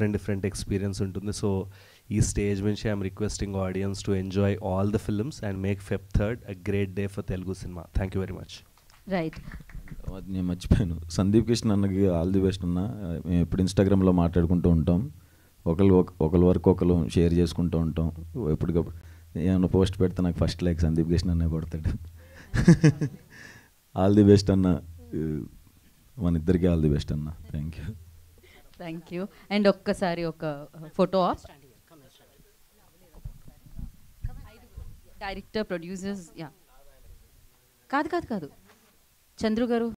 different different experience ఉంటుంది so ఈ stage నుంచి I'm requesting audience to enjoy all the films and make Feb third a great day for Telugu cinema thank you very much right అది నేను మర్చిపోయాను సందీప్ కృష్ణ అన్నకి all the best అన్న మేము ఎప్పుడు ఇన్స్టాగ్రామ్లో మాట్లాడుకుంటూ ఉంటాం ఒకళ్ళు ఒక- ఒకళ్ళ వరకు ఒకళ్ళు షేర్ చేసుకుంటూ ఉంటాం ఎప్పటికప్పుడు ఏమైనా పోస్ట్ పెడితే నాకు ఫస్ట్ లైక్ సందీప్ కృష్ణ అన్నే కొడతాడు ఆల్ ది బెస్ట్ అన్న మన ఇద్దరికి ఆల్ ది బెస్ట్ అన్న thank you thank you and ఒక్కసారి ఒక ఫోటో ఆఫ్ డైరెక్టర్ ప్రొడ్యూసర్స్ యా కాదు కాదు కాదు చంద్రు గారు